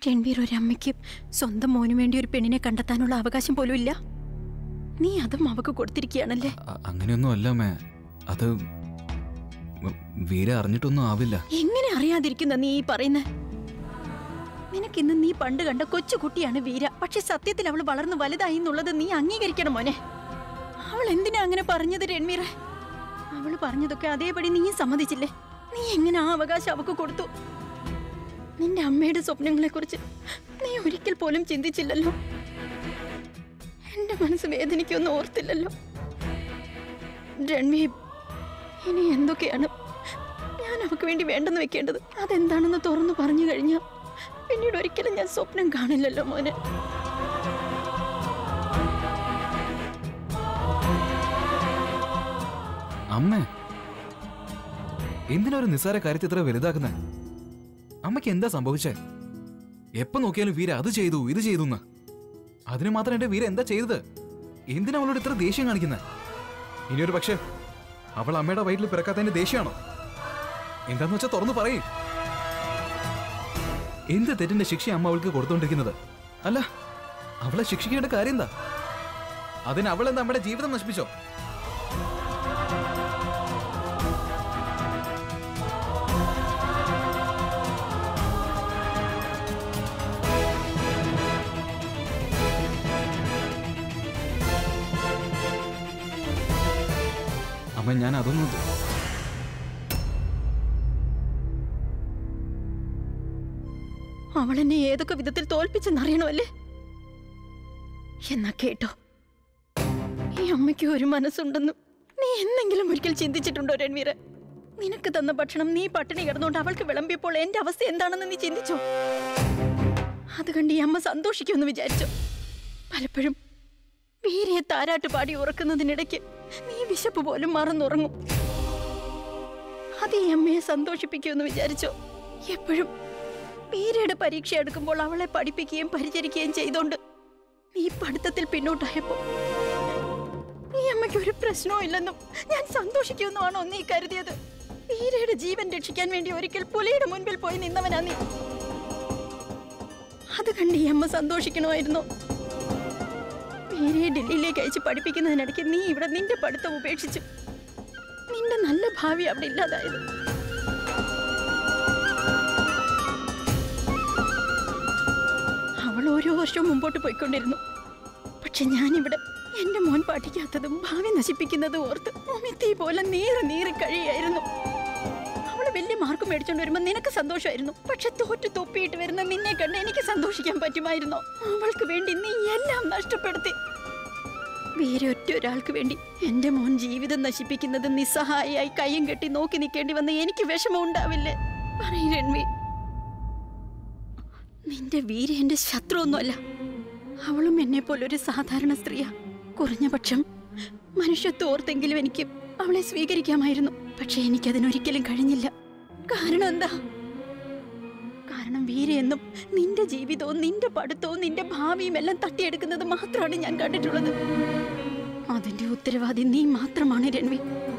രൺബീർ ഒരമ്മയ്ക്ക് സ്വന്തം മോനു വേണ്ടി ഒരു പെണ്ണിനെ കണ്ടെത്താനുള്ള അവകാശം പോലും ഇല്ല നീ അതും അവക്ക് കൊടുത്തിരിക്കുകയാണല്ലേ അ- അങ്ങനെയൊന്നും അല്ല അമ്മേ അത് വ- വീര അറിഞ്ഞിട്ടൊന്നും ആവില്ല എങ്ങനെ അറിയാതിരിക്കുന്ന നീ ഈ പറയുന്ന നിനക്കിന്ന് നീ പണ്ട് കണ്ട കൊച്ചു കുട്ടിയാണ് വീര പക്ഷെ സത്യത്തിൽ അവൾ വളർന്നു വലുതായി എന്നുള്ളത് നീ അംഗീകരിക്കണം മോനെ അവൾ എന്തിനാ അങ്ങനെ പറഞ്ഞത് രൺമീറ അവൾ പറഞ്ഞതൊക്കെ അതേപടി നീ സമ്മതിച്ചില്ലേ നീ എങ്ങനെ ആ അവകാശം അവക്ക് കൊടുത്തു നിന്റെ അമ്മയുടെ സ്വപ്നങ്ങളെ കുറിച്ച് നീ ഒരിക്കൽ പോലും ചിന്തിച്ചില്ലല്ലോ എന്റെ മനസ്സ് വേദനിക്കൊന്നും ഓർത്തില്ലല്ലോ രൺവീർ ഇനി എന്തൊക്കെയാണ് ഞാൻ അവക്ക് വേണ്ടി വേണ്ടെന്ന് വെക്കേണ്ടത് അതെന്താണെന്ന് തുറന്നു പറഞ്ഞു കഴിഞ്ഞാൽ പിന്നീട് ഒരിക്കലും ഞാൻ സ്വപ്നം കാണില്ലല്ലോ മോനെ അമ്മേ എന്തിനാ ഒരു നിസ്സാര കാര്യത്തെ ഇത്ര വലുതാക്കുന്നേ അമ്മയ്ക്ക് എന്താ സംഭവിച്ചേ എപ്പോ നോക്കിയാലും വീര അത് ചെയ്തു ഇത് ചെയ്തു എന്ന് അതിന് മാത്രം എന്റെ വീര എന്താ ചെയ്തത് എന്തിനാ അവളോട് ഇത്ര ദേഷ്യം കാണിക്കുന്നത് ഇനിയൊരു പക്ഷേ അവൾ അമ്മയുടെ വയറ്റിൽ പിറക്കാത്തതിന്റെ ദേഷ്യമാണോ എന്താന്ന് വെച്ചാൽ തുറന്നു പറയും എന്ത് തെറ്റിന്റെ ശിക്ഷ അമ്മ അവൾക്ക് കൊടുത്തോണ്ടിരിക്കുന്നത് അല്ല അവളെ ശിക്ഷിക്കേണ്ട കാര്യം എന്താ അതിന് അവൾ എന്താ നമ്മുടെ ജീവിതം നശിപ്പിച്ചോ അമ്മ ഞാൻ അതൊന്നും അവൾ എന്നെ ഏതൊക്കെ വിധത്തിൽ തോൽപ്പിച്ചെന്നറിയണമല്ലേ എന്നാ കേട്ടോ ഈ അമ്മയ്ക്ക് ഒരു മനസ്സുണ്ടെന്നും നീ എന്തെങ്കിലും ഒരിക്കൽ ചിന്തിച്ചിട്ടുണ്ടോ രൺവീര നിനക്ക് തന്ന ഭക്ഷണം നീ പട്ടിണി കിടന്നുകൊണ്ട് അവൾക്ക് വിളമ്പിയപ്പോൾ എന്റെ അവസ്ഥ എന്താണെന്ന് നീ ചിന്തിച്ചോ അത് കണ്ട് ഈ അമ്മ സന്തോഷിക്കുമെന്ന് വിചാരിച്ചു പലപ്പോഴും വീരയെ താരാട്ട് പാടി ഉറക്കുന്നതിനിടയ്ക്ക് നീ വിശപ്പ് പോലും മറന്നുറങ്ങും അത് ഈ അമ്മയെ സന്തോഷിപ്പിക്കുമെന്ന് വിചാരിച്ചോ എപ്പോഴും വീരയുടെ പരീക്ഷ എടുക്കുമ്പോൾ അവളെ പഠിപ്പിക്കുകയും പരിചരിക്കുകയും ചെയ്തോണ്ട് നീ പഠിത്തത്തിൽ പിന്നോട്ടായപ്പോ ഈ അമ്മയ്ക്ക് ഒരു പ്രശ്നവും ഇല്ലെന്നും ഞാൻ സന്തോഷിക്കുമെന്നുമാണോ നീ കരുതിയത് വീരയുടെ ജീവൻ രക്ഷിക്കാൻ വേണ്ടി ഒരിക്കൽ പുലിയുടെ മുൻപിൽ പോയി നിന്നവനാ നീ അത് കണ്ട് ഈ അമ്മ സന്തോഷിക്കണമായിരുന്നോ വീരയെ ഡൽഹിയിലേക്ക് അയച്ച് പഠിപ്പിക്കുന്നതിനിടയ്ക്ക് നീ ഇവിടെ നിന്റെ പഠിത്തം ഉപേക്ഷിച്ചു നിന്റെ നല്ല ഭാവി അവിടെ ഇല്ലാതായത് അവൾ ഓരോ വർഷവും മുമ്പോട്ട് പോയിക്കൊണ്ടിരുന്നു പക്ഷെ ഞാനിവിടെ എന്റെ മോൻ പഠിക്കാത്തതും ഭാവി നശിപ്പിക്കുന്നതും ഓർത്ത് ഉമിത്തി പോലെ നീറി നീറി കഴിയായിരുന്നു അവള് വലിയ മാർക്ക് മേടിച്ചോണ്ട് വരുമ്പോ നിനക്ക് സന്തോഷമായിരുന്നു പക്ഷെ തോറ്റു തൊപ്പിയിട്ട് വരുന്ന നിന്നെ കണ്ട് എനിക്ക് സന്തോഷിക്കാൻ പറ്റുമായിരുന്നോ അവൾക്ക് വേണ്ടി നീ എല്ലാം നഷ്ടപ്പെടുത്തി വേറെ ഒറ്റ ഒരാൾക്ക് വേണ്ടി എന്റെ മോൻ ജീവിതം നശിപ്പിക്കുന്നത് നിസ്സഹായിയായി കയ്യും കെട്ടി നോക്കി നിൽക്കേണ്ടി വന്ന എനിക്ക് വിഷമം ഉണ്ടാവില്ലേ പറയ് രൺവി നിന്റെ വീര എന്റെ ശത്രുവൊന്നുമല്ല അവളും എന്നെ പോലൊരു സാധാരണ സ്ത്രീയാ കുറഞ്ഞ പക്ഷം മനുഷ്യത്വം ഓർത്തെങ്കിലും എനിക്ക് അവളെ സ്വീകരിക്കാമായിരുന്നു പക്ഷെ എനിക്കതിനൊരിക്കലും കഴിഞ്ഞില്ല കാരണം എന്താ കാരണം വീരയെന്നും നിന്റെ ജീവിതവും നിന്റെ പഠിത്തവും നിന്റെ ഭാവിയും എല്ലാം തട്ടിയെടുക്കുന്നത് മാത്രമാണ് ഞാൻ കണ്ടിട്ടുള്ളത് അതിന്റെ ഉത്തരവാദി നീ മാത്രമാണ് രൺവി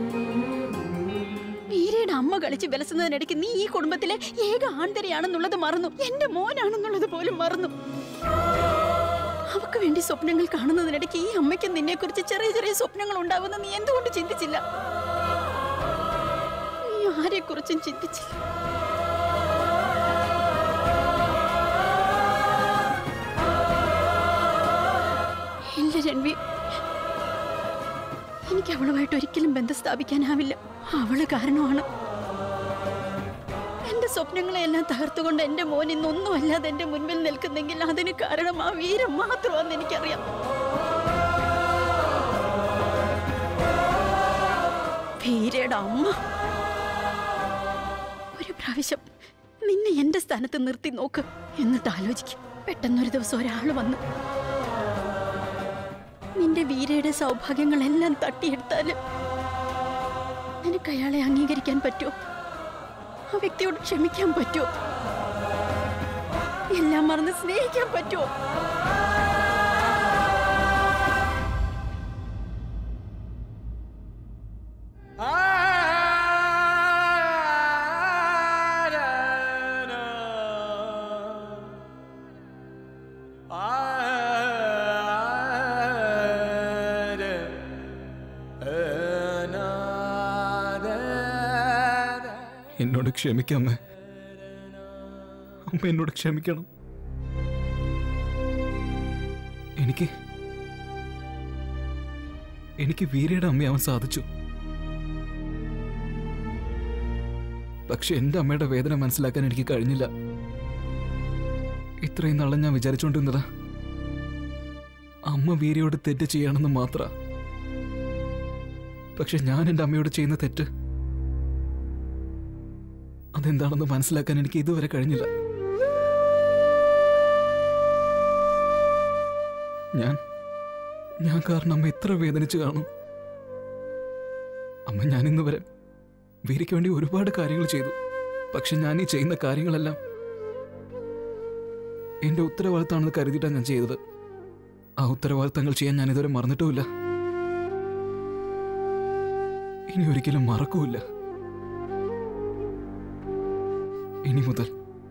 വീരയുടെ അമ്മ കളിച്ച് വിലസുന്നതിനിടയ്ക്ക് നീ ഈ കുടുംബത്തിലെ ഏക ആൺതരയാണെന്നുള്ളത് മറന്നു എന്റെ മോനാണെന്നുള്ളത് പോലും മറന്നു അവക്ക് വേണ്ടി സ്വപ്നങ്ങൾ കാണുന്നതിനിടയ്ക്ക് ഈ അമ്മയ്ക്ക് നിന്നെ കുറിച്ച് ചെറിയ ചെറിയ സ്വപ്നങ്ങൾ ഉണ്ടാവുന്ന നീ എന്തുകൊണ്ട് ചിന്തിച്ചില്ല നീ ആരെക്കുറിച്ചും ചിന്തിച്ചില്ല ഇല്ല രൺവി എനിക്ക് അവളുമായിട്ട് ഒരിക്കലും ബന്ധം സ്ഥാപിക്കാനാവില്ല അവള് കാരണമാണ് എന്റെ സ്വപ്നങ്ങളെല്ലാം തകർത്തുകൊണ്ട് എന്റെ മോൻ ഇന്നൊന്നും അല്ലാതെ എന്റെ മുൻപിൽ നിൽക്കുന്നെങ്കിൽ അതിന് കാരണം ആ വീരം മാത്രമാണെന്ന് എനിക്കറിയാം വീരയുടെ അമ്മ ഒരു പ്രാവശ്യം നിന്നെ എന്റെ സ്ഥാനത്ത് നിർത്തി നോക്ക് എന്നിട്ട് ആലോചിക്കും പെട്ടെന്നൊരു ദിവസം ഒരാൾ വന്നു നിന്റെ വീരയുടെ സൗഭാഗ്യങ്ങളെല്ലാം തട്ടിയെടുത്താല് നിനക്ക് അയാളെ അംഗീകരിക്കാൻ പറ്റുമോ ആ വ്യക്തിയോട് ക്ഷമിക്കാൻ പറ്റുമോ എല്ലാം മറന്ന് സ്നേഹിക്കാൻ പറ്റുമോ എന്നോട് ക്ഷമിക്കമ്മേ അമ്മ എന്നോട് ക്ഷമിക്കണം എനിക്ക് എനിക്ക് വീരയുടെ അമ്മയാവാൻ സാധിച്ചു പക്ഷെ എൻ്റെ അമ്മയുടെ വേദന മനസ്സിലാക്കാൻ എനിക്ക് കഴിഞ്ഞില്ല ഇത്രയും നാളെ ഞാൻ വിചാരിച്ചുകൊണ്ടിരുന്നതാ അമ്മ വീരയോട് തെറ്റ് ചെയ്യണമെന്ന് മാത്ര പക്ഷെ ഞാൻ എൻ്റെ അമ്മയോട് ചെയ്യുന്ന തെറ്റ് അതെന്താണെന്ന് മനസ്സിലാക്കാൻ എനിക്ക് ഇതുവരെ കഴിഞ്ഞില്ല ഞാൻ ഞാൻ കാരണം അമ്മ എത്ര വേദനിച്ചു കാണും അമ്മ ഞാൻ ഇന്ന് വരെ വീരയ്ക്ക് വേണ്ടി ഒരുപാട് കാര്യങ്ങൾ ചെയ്തു പക്ഷെ ഞാൻ ഈ ചെയ്യുന്ന കാര്യങ്ങളെല്ലാം എന്റെ ഉത്തരവാദിത്തമാണെന്ന് കരുതിയിട്ടാണ് ഞാൻ ചെയ്തത് ആ ഉത്തരവാദിത്തങ്ങൾ ചെയ്യാൻ ഞാൻ ഇതുവരെ മറന്നിട്ടുമില്ല ഇനി ഒരിക്കലും മറക്കൂല ഇനി മുതൽ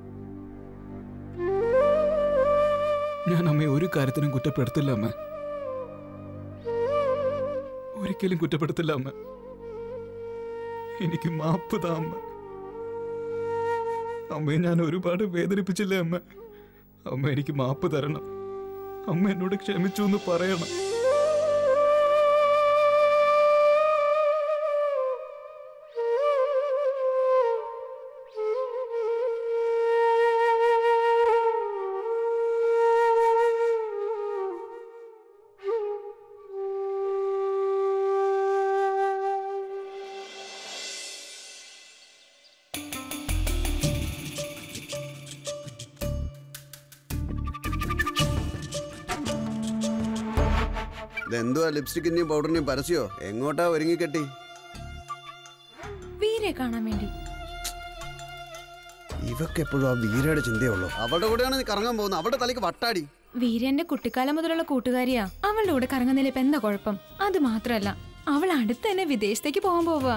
ഞാൻ അമ്മയെ ഒരു കാര്യത്തിനും കുറ്റപ്പെടുത്തില്ല അമ്മ ഒരിക്കലും കുറ്റപ്പെടുത്തില്ല അമ്മ എനിക്ക് മാപ്പ് താ അമ്മ അമ്മയെ ഞാൻ ഒരുപാട് വേദനിപ്പിച്ചില്ലേ അമ്മ അമ്മ എനിക്ക് മാപ്പ് തരണം അമ്മ എന്നോട് ക്ഷമിച്ചു എന്ന് പറയണം ഇതെന്തുവാ ലിപ്സ്റ്റിക്കിന്റെയും പൗഡറിന്റെയും പരസ്യോ എങ്ങോട്ടാ ഒരുങ്ങിക്കെട്ടി വീരെ കാണാൻ വേണ്ടി ഇവക്ക് എപ്പോഴും ആ വീരയുടെ ചിന്തയുള്ളൂ അവളുടെ കൂടെയാണ് നീ കറങ്ങാൻ പോകുന്നത് അവളുടെ തലയ്ക്ക് വട്ടാടി വീര എന്റെ കുട്ടിക്കാലം മുതലുള്ള കൂട്ടുകാരിയാ അവളുടെ കൂടെ കറങ്ങുന്നതിൽ ഇപ്പൊ എന്താ കുഴപ്പം അത് മാത്രല്ല അവൾ അടുത്ത് തന്നെ വിദേശത്തേക്ക് പോകാൻ പോവുക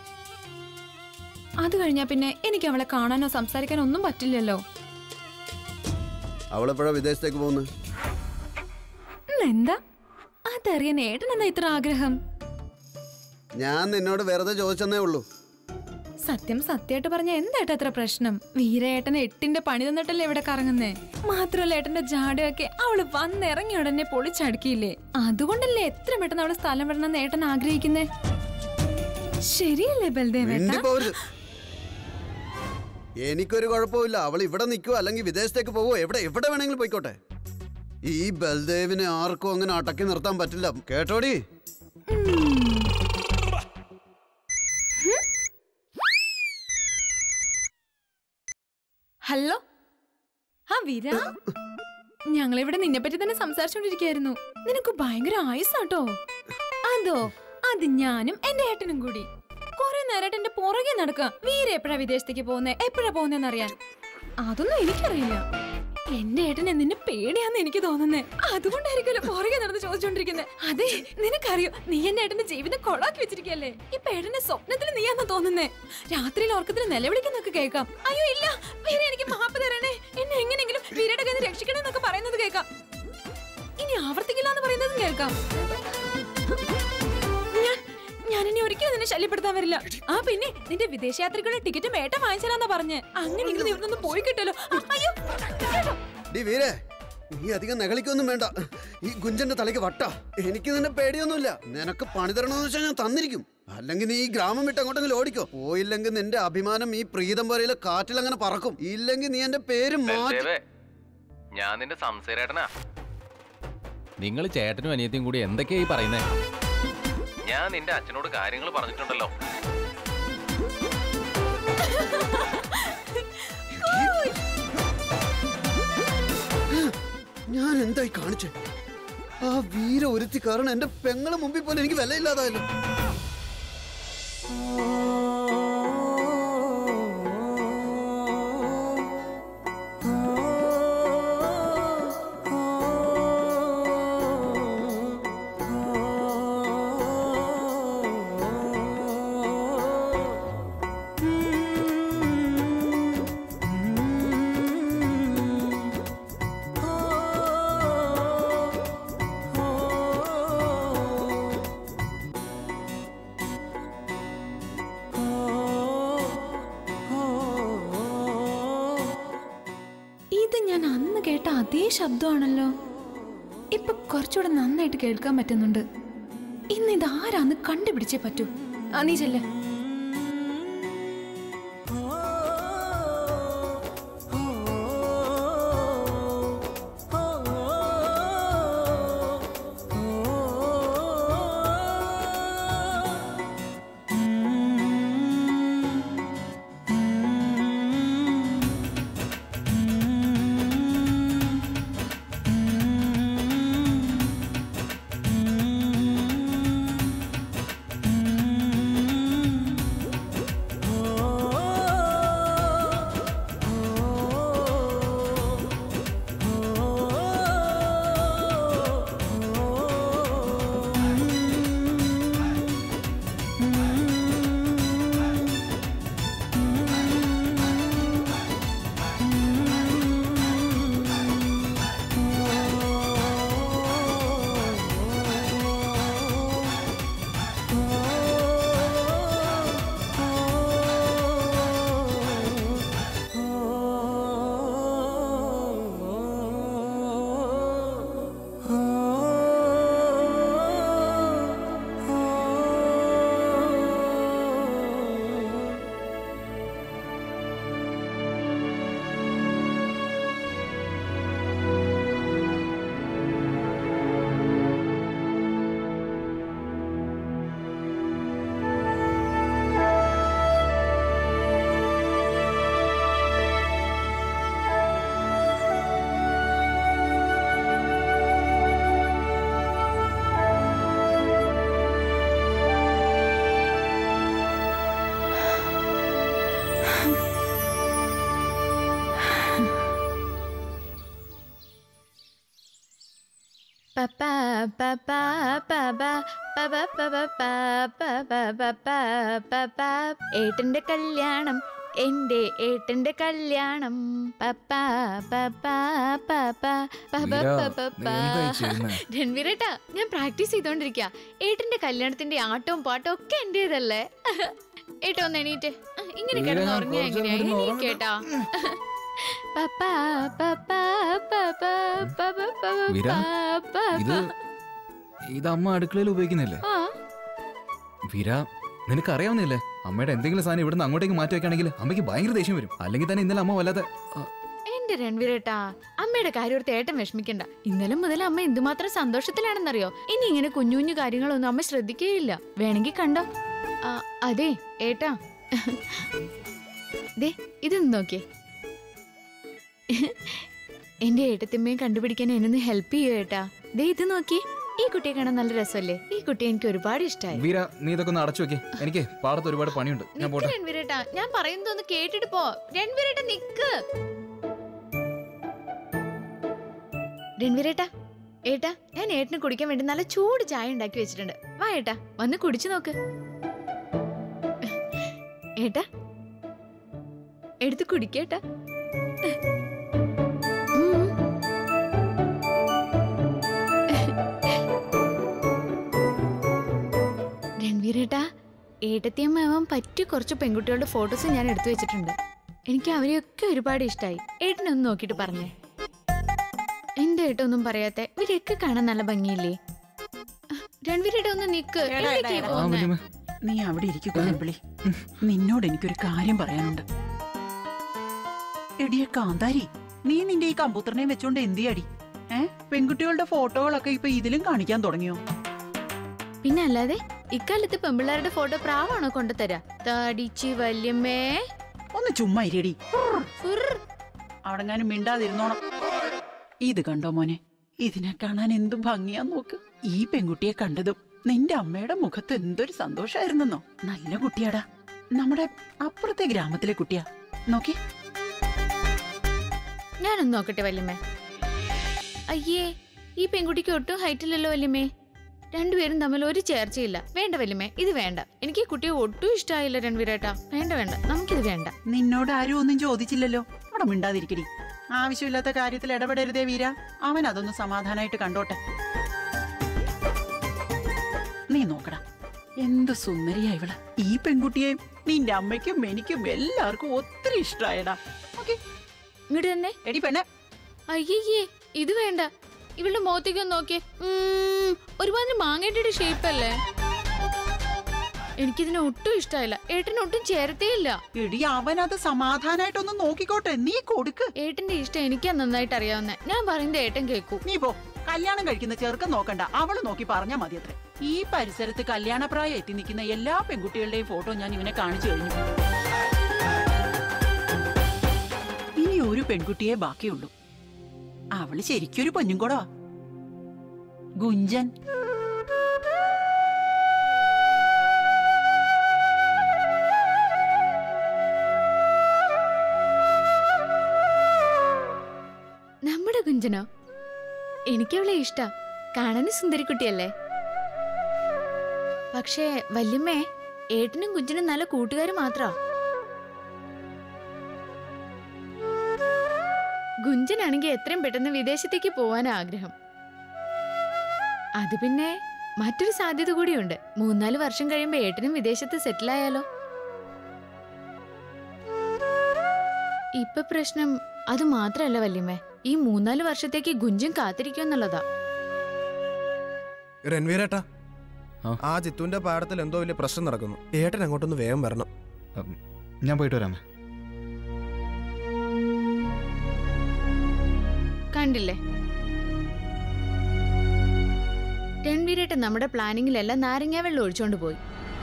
അത് കഴിഞ്ഞാ പിന്നെ എനിക്ക് അവളെ കാണാനോ സംസാരിക്കാനോ ഒന്നും പറ്റില്ലല്ലോ അവളെപ്പോഴാ വിദേശത്തേക്ക് പോകുന്നത് ഉം, എന്താ അതറിയാൻ ഏട്ടൻ എന്താ ഇത്ര ആഗ്രഹം ഞാൻ നിന്നോട് വെറുതെ ചോദിച്ചെന്നേ ഉള്ളൂ സത്യം സത്യമായിട്ട് പറഞ്ഞ എന്തായിട്ട് അത്ര പ്രശ്നം വീരേട്ടന് എട്ടിന്റെ പണി തന്നിട്ടല്ലേ ഇവിടെ കറങ്ങുന്നേ മാത്രമല്ല ഏട്ടന്റെ ജാടയൊക്കെ അവള് വന്നിറങ്ങി ഉടനെ പൊളിച്ചടുക്കിയില്ലേ അതുകൊണ്ടല്ലേ എത്ര പെട്ടെന്ന് അവള് സ്ഥലം വിടണമെന്ന് ഏട്ടൻ ആഗ്രഹിക്കുന്നേ ശരിയല്ലേ ബൽദേവേട്ട മിണ്ടിപ്പോവരുത് എനിക്കൊരു കുഴപ്പമില്ല അവൾ ഇവിടെ നിൽക്കുവോ അല്ലെങ്കിൽ വിദേശത്തേക്ക് പോവോ എവിടെ എവിടെ വേണമെങ്കിലും പോയിക്കോട്ടെ ഈ ബൽദേവിനെ ആർക്കും അങ്ങനെ അടക്കി നിർത്താൻ പറ്റില്ല കേട്ടോടി ഹലോ ആ വീര ഞങ്ങളിവിടെ നിന്നെ പറ്റി തന്നെ സംസാരിച്ചോണ്ടിരിക്കായിരുന്നു നിനക്ക് ഭയങ്കര ആയുസാട്ടോ അതോ അത് ഞാനും എന്റെ ഏട്ടനും കൂടി കുറെ നേരമായിട്ട് എന്റെ പുറകെ നടക്കുക വീര എപ്പോഴാ വിദേശത്തേക്ക് പോകുന്നേ എപ്പോഴാ പോകുന്നേന്ന് അറിയാൻ അതൊന്നും എനിക്കറിയില്ല എന്റെ ഏട്ടനെ നിന്നെ പേടിയാന്ന് എനിക്ക് തോന്നുന്നേ അതുകൊണ്ടായിരിക്കുമല്ലോ പുറകെ നടന്ന് ചോദിച്ചോണ്ടിരിക്കുന്നത് അതെ നിനക്കറിയോ നീ എന്റെ ഏട്ടന്റെ ജീവിതം കൊളാക്കി വെച്ചിരിക്കല്ലേ ഇപ്പൊ ഏട്ടന്റെ സ്വപ്നത്തിൽ നീയാന്ന് തോന്നുന്നേ രാത്രിയിൽ ഓർക്കത്തിൽ നിലവിളിക്കുന്നൊക്കെ കേൾക്കാം അയ്യോ ഇല്ല വീര എനിക്ക് മാപ്പ് തരണേ എന്നെ എങ്ങനെയെങ്കിലും വീരയുടെ കയ്യിൽ നിന്ന് രക്ഷിക്കണേ എന്നൊക്കെ പറയുന്നത് കേൾക്കാം ഇനി ആവർത്തിക്കില്ല എന്ന് പറയുന്നതും കേൾക്കാം ഞാൻ ഞാൻ ഇനി ഒരിക്കലും നിന്നെ ശല്യപ്പെടുത്താൻ വരില്ല ആ പിന്നെ നിന്റെ വിദേശയാത്രയ്ക്കുള്ള ടിക്കറ്റ് മേട്ട വാങ്ങിച്ചാലാന്നാ പറഞ്ഞ് അങ്ങനെയെങ്കിലും നീ ഇവിടുന്ന് പോയി കിട്ടുമല്ലോ ആ, അയ്യോ കേട്ടോ ഡി വീരേ നീ അധികം നെകളിക്കൊന്നും വേണ്ട ഈ ഗുഞ്ചന്റെ തലയ്ക്ക് വട്ടാ എനിക്ക് നിന്നെ പേടിയൊന്നുമില്ല നിനക്ക് പണി തരണമെന്ന് വെച്ചാൽ ഞാൻ തന്നിരിക്കും അല്ലെങ്കിൽ നീ ഈ ഗ്രാമം വിട്ട് അങ്ങോട്ടെങ്കിലും ഓടിക്കോ പോയില്ലെങ്കിൽ നിന്റെ അഭിമാനം ഈ പ്രീതം പോലെയിലെ കാറ്റിൽ അങ്ങനെ പറക്കും ഇല്ലെങ്കിൽ നീ എന്റെ പേര് മാറ്റി ബൽദേവേ, ഞാൻ നിന്റെ സംസാരേട്ടനാ നിങ്ങൾ ചേട്ടനും അനിയത്തിയും കൂടി എന്തൊക്കെയാ ഈ പറയുന്നേ ഞാൻ നിന്റെ അച്ഛനോട് കാര്യങ്ങൾ പറഞ്ഞിട്ടുണ്ടല്ലോ ഞാൻ എന്തായി കാണിച്ചേ ആ വീര ഒരുത്തി കാരണം എന്റെ പെങ്ങളെ മുമ്പിൽ പോലെ എനിക്ക് വിലയില്ലാതായല്ലോ ഇത് ഞാൻ അന്ന് കേട്ട അതേ ശബ്ദമാണല്ലോ ഇപ്പൊ കുറച്ചുകൂടെ നന്നായിട്ട് കേൾക്കാൻ പറ്റുന്നുണ്ട് ഇന്ന് ഇത് ആരാന്ന് കണ്ടുപിടിച്ചേ പറ്റൂ ആ നീ ചെല്ലേ പപ്പാ പപ്പാ പപ്പാ പപ്പാ പപ്പാ പപ്പാ പപ്പാ പപ്പാ ഏട്ടന്റെ കല്യാണം എന്റെ ഏട്ടന്റെ കല്യാണം പപ്പാ പപ്പാ പപ്പാ പപ്പാ വീരാ, പപ്പാ നീ എന്തായി ചെയ്യുന്നെ? രൺവീരേട്ടാ ഞാൻ പ്രാക്ടീസ് ചെയ്തോണ്ടിരിക്ക ഏട്ടന്റെ കല്യാണത്തിന്റെ ആട്ടവും പാട്ടവും ഒക്കെ എന്റേതല്ലേ ഏട്ടാ ഒന്ന് എണീറ്റ് ഇങ്ങനെ വീരാ, കിടന്ന് ഞാൻ ഉറങ്ങിയ കുറച്ച് എങ്ങനെയാ കിടന്ന് എണീക്കേട്ടാ പപ്പാ പപ്പാ പപ്പാ പപ്പാ വീരാ, പപ്പാ ഇത് ഇത് അമ്മ അടുക്കളയിൽ ഉപയോഗിക്കുന്നില്ലേ ആ വീര നിനക്ക് അറിയാവുന്നില്ലേ അമ്മയുടെ എന്തെങ്കിലും സാധനം ഇവിടുന്ന് അങ്ങോട്ടേക്ക് മാറ്റി വെക്കുകയാണെങ്കിൽ അമ്മയ്ക്ക് ഭയങ്കര ദേഷ്യം വരും അല്ലെങ്കിൽ തന്നെ ഇന്നലെ അമ്മ വല്ലാതെ ആ, എന്റെ രൺവീരേട്ടാ അമ്മയുടെ കാര്യം ഓർത്ത് ഏട്ടൻ വിഷമിക്കണ്ട ഇന്നലെ മുതൽ അമ്മ എന്തുമാത്രം സന്തോഷത്തിലാണെന്നറിയോ ഇനി ഇങ്ങനെ കുഞ്ഞു കുഞ്ഞു കാര്യങ്ങളൊന്നും അമ്മ ശ്രദ്ധിക്കുകയില്ല വേണമെങ്കിൽ കണ്ടോ ആ, അതെ ഏട്ടാ ദേ ഇതൊന്ന് നോക്കിയേ എന്റെ ഏട്ടത്തിമ്മയും കണ്ടുപിടിക്കാൻ എന്നൊന്ന് ഹെൽപ്പ് ചെയ്യോ ഏട്ടാ ദേ ഇത് നോക്കിയേ ഈ കുട്ടിയെ കാണാൻ നല്ല രസമല്ലേ ഈ കുട്ടിയെ എനിക്ക് ഒരുപാട് ഇഷ്ടമായി വീര നീ ഇതൊക്കെ ഒന്ന് അടച്ചു വെക്കേ എനിക്ക് പാടത്ത് ഒരുപാട് പണിയുണ്ട് ഞാൻ നിക്ക് പോട്ടെ രൺവീരേട്ടാ ഞാൻ പറയുന്നതൊന്ന് കേട്ടിട്ട് പോ രൺവീരേട്ടാ നിക്ക് രൺവീരേട്ടാ ഏട്ടാ ഞാൻ ഏട്ടന് കുടിക്കാൻ വേണ്ടി നല്ല ചൂട് ചായ ഉണ്ടാക്കി വെച്ചിട്ടുണ്ട് വാ ഏട്ടാ വന്ന് കുടിച്ചു നോക്ക് ഏട്ടാ എടുത്ത് കുടിക്കേട്ടാ ഉം. രൺവീരേട്ടാ ഏട്ടത്തിയമ്മാവാൻ പറ്റിയ കുറച്ച് പെൺകുട്ടികളുടെ ഫോട്ടോസ് ഞാൻ എടുത്തു വെച്ചിട്ടുണ്ട് എനിക്ക് അവരെയൊക്കെ ഒരുപാട് ഇഷ്ടമായി ഏട്ടനൊന്ന് നോക്കിയിട്ട് പറഞ്ഞേ എന്റെ ഏട്ടൊന്നും പറയാത്ത ഇവരെയൊക്കെ കാണാൻ നല്ല ഭംഗിയില്ലേ രൺവീരേട്ട ഒന്ന് നിക്ക് എടാ, എവിടേക്കാ ഈ എടാ, ആ പോകുന്നെ? വല്യമ്മ നീ അവിടെ ഇരിക്കു കുഞ്ഞിപ്പിളി നിന്നോട് എനിക്കൊരു കാര്യം പറയാനുണ്ട് എടിയ കാന്താരി നീ നിന്റെ ഈ കമ്പ്യൂട്ടറിനെയും വെച്ചോണ്ട് എന്തിയടി ഏ പെൺകുട്ടികളുടെ ഫോട്ടോകളൊക്കെ ഇപ്പൊ ഇതിലും കാണിക്കാൻ തുടങ്ങിയോ പിന്നെ അല്ലാതെ ഇക്കാലത്ത് പെമ്പിള്ളാരുടെ ഫോട്ടോ പ്രാവാണോ കൊണ്ടുതരാ തടിച്ച് വല്യമ്മേ ഒന്ന് ചുമ്മാ ഇരിയടി ഫുർ. അവിടെങ്ങാനും മിണ്ടാതിരുന്നോണം ഇത് കണ്ടോ മോനെ ഇതിനെ കാണാൻ എന്ത് ഭംഗിയാ നോക്ക് ഈ പെൺകുട്ടിയെ കണ്ടതും നിന്റെ അമ്മയുടെ മുഖത്ത് എന്തൊരു സന്തോഷായിരുന്നെന്നോ നല്ല കുട്ടിയാടാ നമ്മുടെ അപ്പുറത്തെ ഗ്രാമത്തിലെ കുട്ടിയാ നോക്കി ഞാനൊന്ന് നോക്കട്ടെ വല്യമ്മേ അയ്യേ ഈ പെൺകുട്ടിക്ക് ഒട്ടും ഹൈറ്റില്ലല്ലോ വല്യമ്മേ രണ്ടുപേരും തമ്മിൽ ഒരു ചേർച്ചയില്ല വേണ്ട വല്യമ്മേ ഇത് വേണ്ട എനിക്ക് ഈ കുട്ടിയെ ഒട്ടും ഇഷ്ടമായില്ല രൺവീരേട്ടാ വേണ്ട വേണ്ട നമുക്കിത് വേണ്ട നിന്നോട് ആരും ഒന്നും ചോദിച്ചില്ലല്ലോ അവിടെ മിണ്ടാതിരിക്കടി ആവശ്യമില്ലാത്ത കാര്യത്തിൽ ഇടപെടരുതേ വീര അവൻ അതൊന്ന് സമാധാനായിട്ട് കണ്ടോട്ടെ നീ നോക്കടാ എന്ത് സുന്ദരിയാ ഇവള് ഈ പെൺകുട്ടിയെയും നിന്റെ അമ്മയ്ക്കും എനിക്കും എല്ലാവർക്കും ഒത്തിരി ഇഷ്ടമായടാ ഓക്കെ ഇങ്ങോട്ട് തന്നെ എടി പെണ്ണെ അയ്യയ്യേ ഇത് വേണ്ട ഇവളുടെ മുഖത്തേക്ക് ഒന്ന് നോക്കിയേ ഉം, ഒരുമാതിരി മാങ്ങയുടെ ഷേപ്പ് അല്ലേ എനിക്കിതിനെ ഒട്ടും ഇഷ്ടമായില്ല ഏട്ടന് ഒട്ടും ചേരത്തേ ഇല്ല എടി അവനത് സമാധാനായിട്ടൊന്ന് നോക്കിക്കോട്ടെ നീ കൊടുക്ക് ഏട്ടന്റെ ഇഷ്ടം എനിക്കാ നന്നായിട്ട് അറിയാവുന്ന ഞാൻ പറയുന്നത് ഏട്ടൻ കേൾക്കൂ നീ പോ കല്യാണം കഴിക്കുന്ന ചെറുക്കൻ നോക്കണ്ട അവള് നോക്കി പറഞ്ഞാ മതി അത്രേ ഈ പരിസരത്ത് കല്യാണപ്രായം എത്തി നിൽക്കുന്ന എല്ലാ പെൺകുട്ടികളുടെയും ഫോട്ടോ ഞാൻ ഇവനെ കാണിച്ചു കഴിഞ്ഞു ഇനി ഒരു പെൺകുട്ടിയെ ബാക്കിയുള്ളൂ അവള് ശരിക്കൊരു പൊന്നും കൂടെ ഗുഞ്ചൻ നമ്മുടെ കുഞ്ചനോ എനിക്കവളെ ഇഷ്ട കാണാനും സുന്ദരിക്കുട്ടിയല്ലേ പക്ഷേ വല്യമ്മേ ഏട്ടനും കുഞ്ചനും നല്ല കൂട്ടുകാർ മാത്രാ ഗുഞ്ചനാണെങ്കിൽ എത്രയും പെട്ടെന്ന് വിദേശത്തേക്ക് പോവാൻ ആഗ്രഹം അത് പിന്നെ മറ്റൊരു സാധ്യത കൂടിയുണ്ട് മൂന്നാല് വർഷം കഴിയുമ്പോ ഏട്ടനും വിദേശത്ത് സെറ്റിൽ ആയാലോ ഇപ്പൊ പ്രശ്നം അത് മാത്രല്ല വല്യമ്മേ ഈ മൂന്നാല് വർഷത്തേക്ക് ഗുഞ്ചൻ കാത്തിരിക്കുമെന്നുള്ളതാ രൺവീരേട്ടാ ആ? ആ ജിത്തുവിന്റെ പാടത്തിൽ എന്തോ വലിയ പ്രശ്നം നടക്കുന്നു ഏട്ടൻ അങ്ങോട്ടൊന്ന് വേഗം വരണം ഞാൻ പോയിട്ട് വരാമേ കണ്ടില്ലേ രൺവീരേട്ടൻ നമ്മുടെ പ്ലാനിങ്ങിലെല്ലാം നാരങ്ങ വെള്ളം ഒഴിച്ചോണ്ട് പോയി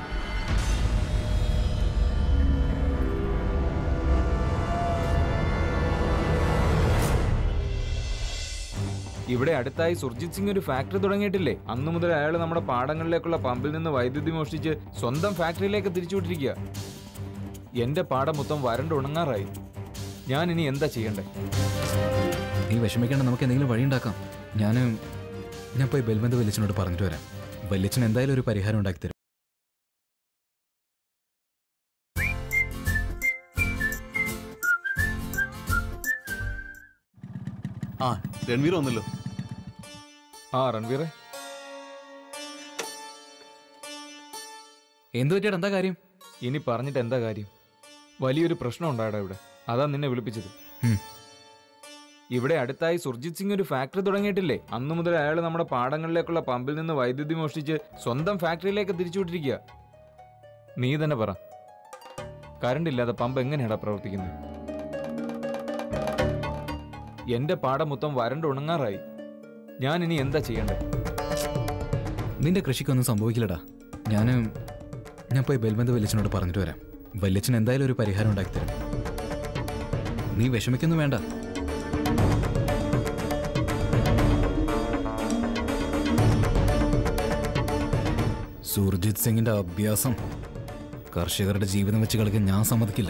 ഇവിടെ അടുത്തായി സുർജിത് സിംഗ് ഒരു ഫാക്ടറി തുടങ്ങിയിട്ടില്ലേ അന്നു മുതൽ അയാൾ നമ്മുടെ പാടങ്ങളിലേക്കുള്ള പമ്പിൽ നിന്ന് വൈദ്യുതി മോഷ്ടിച്ച് സ്വന്തം ഫാക്ടറിയിലേക്ക് തിരിച്ചുവിട്ടിരിക്കുക എന്റെ പാടം മൊത്തം വരണ്ട് ഉണങ്ങാറായി ഞാൻ ഇനി എന്താ ചെയ്യണ്ടേ നീ വിഷമിക്കേണ്ട നമുക്ക് എന്തെങ്കിലും വഴി ഉണ്ടാക്കാം ഞാൻ ഞാൻ പോയി ബൽബന്ധ വല്യച്ഛനോട് പറഞ്ഞിട്ട് വരാം വല്യച്ഛൻ എന്തായാലും ഒരു പരിഹാരം ഉണ്ടാക്കി തരും ആ രൺവീർ വന്നല്ലോ ആ രൺവീറെ എന്ത് പറ്റിയാ എന്താ കാര്യം ഇനി പറഞ്ഞിട്ട് എന്താ കാര്യം വലിയൊരു പ്രശ്നം ഉണ്ടായടാ ഇവിടെ അതാ നിന്നെ വിളിപ്പിച്ചത് ഉം. ഇവിടെ അടുത്തായി സുർജിത് സിംഗ് ഒരു ഫാക്ടറി തുടങ്ങിയിട്ടില്ലേ അന്നു മുതൽ അയാൾ നമ്മുടെ പാടങ്ങളിലേക്കുള്ള പമ്പിൽ നിന്ന് വൈദ്യുതി മോഷ്ടിച്ച് സ്വന്തം ഫാക്ടറിയിലേക്ക് തിരിച്ചുവിട്ടിരിക്കുക നീ തന്നെ പറ കറണ്ട് ഇല്ലാതെ പമ്പ് എങ്ങനെയാടാ പ്രവർത്തിക്കുന്നത് എന്റെ പാടം മൊത്തം വരണ്ട് ഉണങ്ങാറായി ഞാൻ ഇനി എന്താ ചെയ്യണ്ടേ നിന്റെ കൃഷിക്കൊന്നും സംഭവിക്കില്ലടാ ഞാൻ ഞാൻ പോയി ബൽബന്ധ വല്യച്ഛനോട് പറഞ്ഞിട്ട് വരാം വല്യച്ഛൻ എന്തായാലും ഒരു പരിഹാരം ഉണ്ടാക്കി തരും നീ വിഷമിക്കൊന്നും വേണ്ട സുർജിത് സിംഗിന്റെ അഭ്യാസം കർഷകരുടെ ജീവിതം വെച്ച് കളിക്കാൻ ഞാൻ സമ്മതിക്കില്ല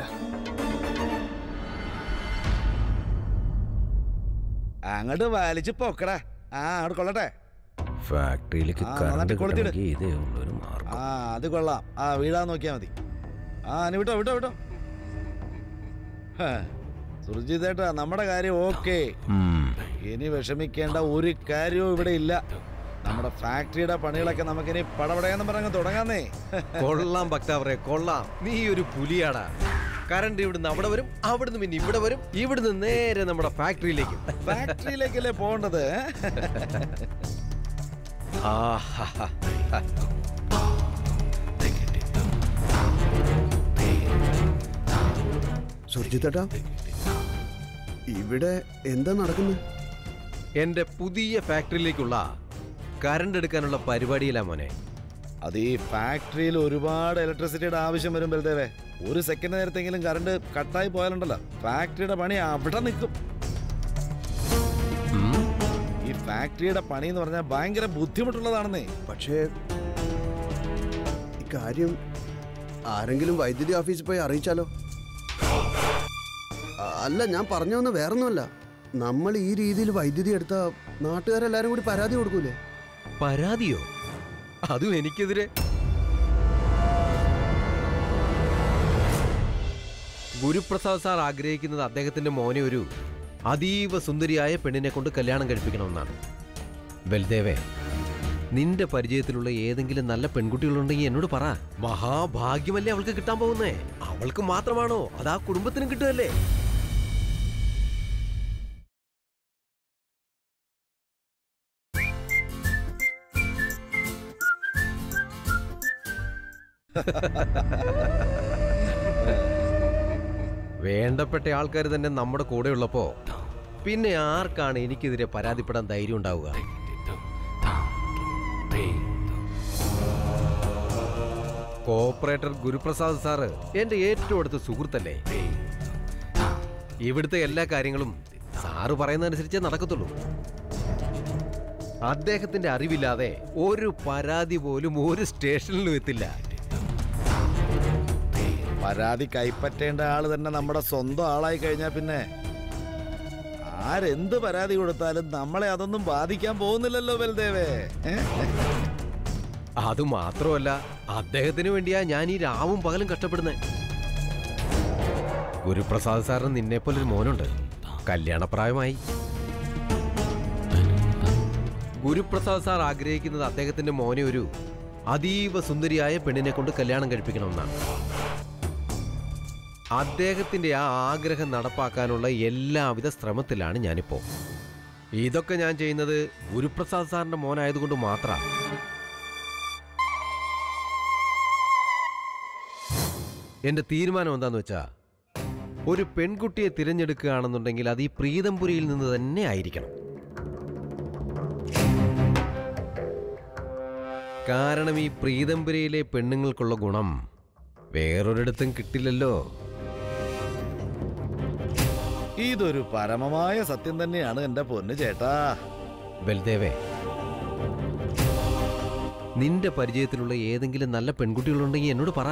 അങ്ങോട്ട് വലിച്ച് പൊക്കടാ ആ അങ്ങോട്ട് കൊള്ളട്ടെ ഫാക്ടറിയിലേക്ക് ആ, കറണ്ട് നന്നായിട്ട് കൊളുത്തിട്. കിട്ടണമെങ്കിൽ ഇതേ ഉള്ളൊരു മാർഗം ആ അത് കൊള്ളാം ആ വീഴാൻ നോക്കിയാ മതി ആ നീ വിട്ടോ വിട്ടോ വിട്ടോ ഹ, സുർജിതേട്ടാ നമ്മുടെ കാര്യം ഓക്കെ ഉം. ഇനി വിഷമിക്കേണ്ട ഒരു കാര്യവും ഇവിടെ ഇല്ല നമ്മുടെ ഫാക്ടറിയുടെ പണികളൊക്കെ നമുക്കിനി പടപടയെന്ന് പറഞ്ഞ് തുടങ്ങാന്നേ കൊള്ളാം ഭക്താവറെ കൊള്ളാം നീ ഒരു പുലിയാടാ കറണ്ട് ഇവിടുന്ന് അവിടെ വരും അവിടുന്ന് പിന്നെ ഇവിടെ വരും ഇവിടുന്ന് നേരെ നമ്മുടെ ഫാക്ടറിയിലേക്ക് ഫാക്ടറിയിലേക്കല്ലേ പോകേണ്ടത് ഏ? ആഹാ. സുർജിത്തേട്ടാ ഇവിടെ എന്താ നടക്കുന്നത് എന്റെ പുതിയ ഫാക്ടറിയിലേക്കുള്ള കറണ്ട് എടുക്കാനുള്ള പരിപാടിയിലാ മോനെ അത് ഈ ഫാക്ടറിയിൽ ഒരുപാട് ഇലക്ട്രിസിറ്റിയുടെ ആവശ്യം വരും ബൽദേവേ ഒരു സെക്കൻഡ് നേരത്തെങ്കിലും കറണ്ട് കട്ടായി പോയാലുണ്ടല്ലോ ഫാക്ടറിയുടെ പണി അവിടെ നിൽക്കും ഉം. ഈ ഫാക്ടറിയുടെ പണി എന്ന് പറഞ്ഞാൽ ഭയങ്കര ബുദ്ധിമുട്ടുള്ളതാണെന്നേ പക്ഷേ ഇക്കാര്യം ആരെങ്കിലും വൈദ്യുതി ഓഫീസിൽ പോയി അറിയിച്ചാലോ അ- അല്ല ഞാൻ പറഞ്ഞു വന്ന വേറൊന്നുമല്ല നമ്മൾ ഈ രീതിയിൽ വൈദ്യുതി എടുത്ത നാട്ടുകാരെല്ലാരും കൂടി പരാതി കൊടുക്കൂലേ പരാതിയോ അതും എനിക്കെതിരെ ഗുരുപ്രസാദ് സാർ ആഗ്രഹിക്കുന്നത് അദ്ദേഹത്തിന്റെ മോനെ ഒരു അതീവ സുന്ദരിയായ പെണ്ണിനെ കൊണ്ട് കല്യാണം കഴിപ്പിക്കണമെന്നാണ് ബൽദേവേ നിന്റെ പരിചയത്തിലുള്ള ഏതെങ്കിലും നല്ല പെൺകുട്ടികളുണ്ടെങ്കിൽ എന്നോട് പറ മഹാഭാഗ്യമല്ലേ അവൾക്ക് കിട്ടാൻ പോകുന്നേ അവൾക്ക് മാത്രമാണോ അത് ആ കുടുംബത്തിനും കിട്ടുമല്ലേ വേണ്ടപ്പെട്ട ആൾക്കാർ തന്നെ നമ്മുടെ കൂടെ ഉള്ളപ്പോ പിന്നെ ആർക്കാണ് എനിക്കെതിരെ പരാതിപ്പെടാൻ ധൈര്യം ഉണ്ടാവുക കോപ്പറേറ്റർ ഗുരുപ്രസാദ് സാറ് എന്റെ ഏറ്റവും അടുത്ത സുഹൃത്തല്ലേ ഇവിടുത്തെ എല്ലാ കാര്യങ്ങളും സാറ് പറയുന്നതനുസരിച്ചേ നടക്കത്തുള്ളൂ അദ്ദേഹത്തിന്റെ അറിവില്ലാതെ ഒരു പരാതി പോലും ഒരു സ്റ്റേഷനിലും എത്തില്ല പരാതി കൈപ്പറ്റേണ്ട ആള് തന്നെ നമ്മുടെ സ്വന്തം ആളായി കഴിഞ്ഞാൽ പിന്നെ ആരെന്ത് പരാതി കൊടുത്താലും നമ്മളെ അതൊന്നും ബാധിക്കാൻ പോകുന്നില്ലല്ലോ ബൽദേവേ ഏ? അത് മാത്രമല്ല അദ്ദേഹത്തിന് വേണ്ടിയാ ഞാൻ ഈ രാവും പകലും കഷ്ടപ്പെടുന്നത് ഗുരുപ്രസാദ് സാറിന് നിന്നെപ്പോലൊരു മോനുണ്ട് കല്യാണപ്രായമായി ഗുരുപ്രസാദ് സാർ ആഗ്രഹിക്കുന്നത് അദ്ദേഹത്തിന്റെ മോനെ ഒരു അതീവ സുന്ദരിയായ പെണ്ണിനെ കൊണ്ട് കല്യാണം കഴിപ്പിക്കണമെന്നാണ് അദ്ദേഹത്തിന്റെ ആ ആഗ്രഹം നടപ്പാക്കാനുള്ള എല്ലാവിധ ശ്രമത്തിലാണ് ഞാനിപ്പോ ഇതൊക്കെ ഞാൻ ചെയ്യുന്നത് ഗുരുപ്രസാദ് സാറിന്റെ മോനായതുകൊണ്ട് മാത്രമാണ് എന്റെ തീരുമാനം എന്താന്ന് വെച്ചാ ഒരു പെൺകുട്ടിയെ തിരഞ്ഞെടുക്കുകയാണെന്നുണ്ടെങ്കിൽ അത് ഈ പ്രീതംപുരിയിൽ നിന്ന് തന്നെ ആയിരിക്കണം കാരണം ഈ പ്രീതംപുരയിലെ പെണ്ണുങ്ങൾക്കുള്ള ഗുണം വേറൊരിടത്തും കിട്ടില്ലല്ലോ ഇതൊരു പരമമായ സത്യം തന്നെയാണ് എന്റെ പൊന്നു ചേട്ടാ ബൽദേവേ നിന്റെ പരിചയത്തിലുള്ള ഏതെങ്കിലും നല്ല പെൺകുട്ടികളുണ്ടെങ്കിൽ എന്നോട് പറ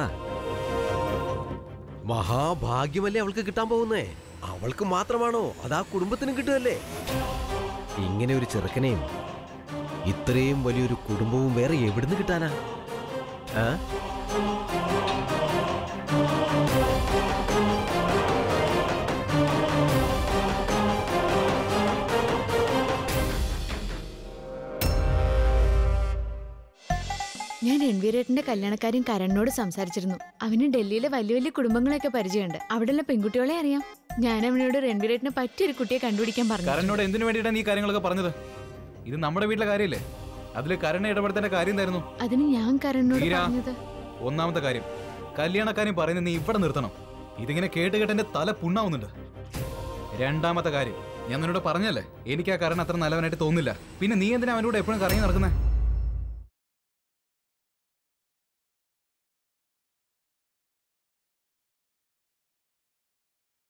മഹാഭാഗ്യമല്ലേ അവൾക്ക് കിട്ടാൻ പോകുന്നേ അവൾക്ക് മാത്രമാണോ അതാ കുടുംബത്തിനും കിട്ടുമല്ലേ ഇങ്ങനെ ഒരു ചെറുക്കനെയും ഇത്രയും വലിയൊരു കുടുംബവും വേറെ എവിടുന്ന് കിട്ടാനാ ആ ഞാൻ രൺവീരേട്ടന്റെ കല്യാണക്കാരൻ കരണിനോട് സംസാരിച്ചിരുന്നു അവന് ഡൽഹിയിലെ വലിയ വലിയ കുടുംബങ്ങളൊക്കെ പരിചയമുണ്ട് അവിടെയുള്ള പെൺകുട്ടികളെ അറിയാം ഞാൻ അവനോട് രൺവീരേട്ടന് പറ്റിയൊരു കുട്ടിയെ കണ്ടുപിടിക്കാൻ പറഞ്ഞു കരണിനോട് എന്തിനു വേണ്ടിയിട്ടാണ് ഈ കാര്യങ്ങളൊക്കെ പറഞ്ഞത് ഇത് നമ്മുടെ വീട്ടിലെ കാര്യമല്ലേ അതിൽ കരണ് ഇടപെടുത്തേണ്ട കാര്യം എന്തായിരുന്നു അതിന് ഞാൻ കരണിനോട് വീരാ. പറഞ്ഞത് ഒന്നാമത്തെ കാര്യം കല്യാണക്കാര്യം പറയുന്നത് നീ ഇവിടെ നിർത്തണം ഇതിങ്ങനെ കേട്ട് കേട്ട് എന്റെ തല പുണ്ണാവുന്നുണ്ട് രണ്ടാമത്തെ കാര്യം ഞാൻ നിന്നോട് പറഞ്ഞല്ലേ എനിക്ക് ആ കരൺ അത്ര നല്ലവനായിട്ട് തോന്നുന്നില്ല പിന്നെ നീ എന്തിനാ അവനോട് എപ്പോഴും കറങ്ങി നടക്കുന്നത്